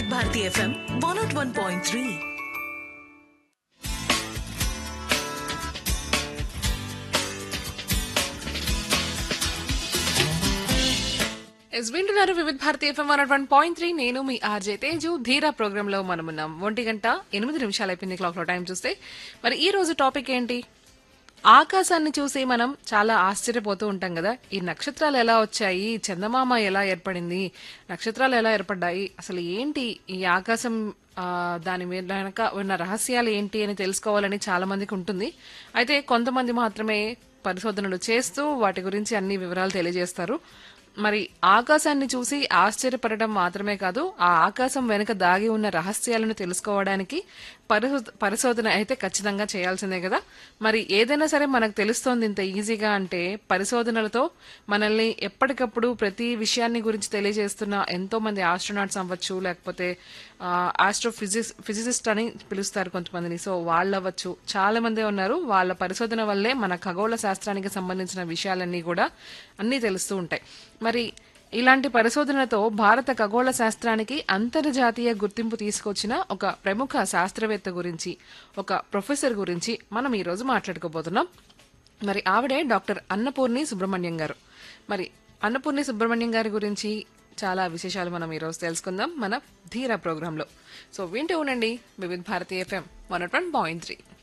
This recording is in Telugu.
Bharati FM one naught one point three ఎస్ వింటున్నారు Vividh Bharati FM one one point three నేను మీ ఆర్జే తేజు ధీరా ప్రోగ్రామ్ లో మనం ఉన్నాం ఒంటి గంట ఎనిమిది నిమిషాలు అయిపోయింది క్లాక్ లో టైం చూస్తే మరి ఈ రోజు టాపిక్ ఏంటి ఆకాశాన్ని చూసి మనం చాలా ఆశ్చర్యపోతూ ఉంటాం కదా ఈ నక్షత్రాలు ఎలా వచ్చాయి చందమామ ఎలా ఏర్పడింది నక్షత్రాలు ఎలా ఏర్పడ్డాయి అసలు ఏంటి ఈ ఆకాశం ఆ, దాని మీద వెనక ఉన్న రహస్యాలు ఏంటి అని తెలుసుకోవాలని చాలా మందికి ఉంటుంది అయితే కొంతమంది మాత్రమే పరిశోధనలు చేస్తూ వాటి గురించి అన్ని వివరాలు తెలియజేస్తారు మరి ఆకాశాన్ని చూసి ఆశ్చర్యపడటం మాత్రమే కాదు ఆ ఆకాశం వెనుక దాగి ఉన్న రహస్యాలను తెలుసుకోవడానికి పరిశో- పరిశోధన అయితే ఖచ్చితంగా చేయాల్సిందే కదా మరి ఏదైనా సరే మనకు తెలుస్తోంది ఇంత ఈజీగా అంటే పరిశోధనలతో మనల్ని ఎప్పటికప్పుడు ప్రతి విషయాన్ని గురించి తెలియజేస్తున్న ఎంతో మంది ఆస్ట్రోనాట్స్ అవ్వచ్చు లేకపోతే ఆస్ట్రో ఫిజిక్స్ ఫిజిసిస్ట్ అని పిలుస్తారు కొంతమందిని సో వాళ్ళు అవ్వచ్చు చాలా మంది ఉన్నారు వాళ్ళ పరిశోధన వల్లే మన ఖగోళ శాస్త్రానికి సంబంధించిన విషయాలన్నీ కూడా అన్నీ తెలుస్తూ ఉంటాయి మరి ఇలాంటి పరిశోధనలతో భారత ఖగోళ శాస్త్రానికి అంతర్జాతీయ గుర్తింపు తీసుకొచ్చిన ఒక ప్రముఖ శాస్త్రవేత్త గురించి ఒక ప్రొఫెసర్ గురించి మనం ఈరోజు మాట్లాడుకోబోతున్నాం మరి ఆవిడే డాక్టర్ అన్నపూర్ణి సుబ్రహ్మణ్యం గారు మరి అన్నపూర్ణి సుబ్రహ్మణ్యం గారి గురించి చాలా విశేషాలు మనం ఈరోజు తెలుసుకుందాం మన ధీరా ప్రోగ్రాంలో సో వింటూ ఉండండి Vividh Bharati FM one point three